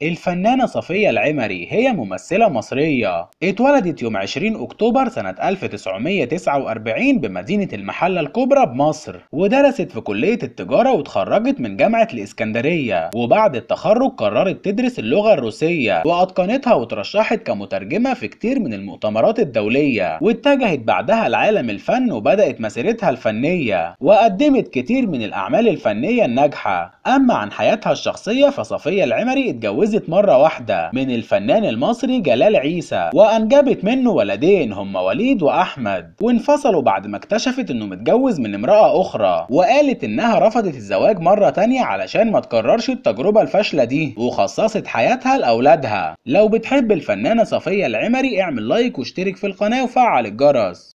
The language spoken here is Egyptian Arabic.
الفنانة صفية العمري هي ممثلة مصرية اتولدت يوم 20 أكتوبر سنة 1949 بمدينة المحلة الكبرى بمصر ودرست في كلية التجارة وتخرجت من جامعة الإسكندرية وبعد التخرج قررت تدرس اللغة الروسية وأتقنتها وترشحت كمترجمة في كتير من المؤتمرات الدولية واتجهت بعدها لعالم الفن وبدأت مسيرتها الفنية وقدمت كتير من الأعمال الفنية الناجحة أما عن حياتها الشخصية فصفية العمري اتجوزت مرة واحدة من الفنان المصري جلال عيسى وأنجبت منه ولدين هما وليد وأحمد وانفصلوا بعد ما اكتشفت إنه متجوز من امرأة أخرى وقالت إنها رفضت الزواج مرة تانية علشان ما تكررش التجربة الفاشلة دي وخصصت حياتها لأولادها لو بتحب الفنانة صفية العمري اعمل لايك واشترك في القناة وفعل الجرس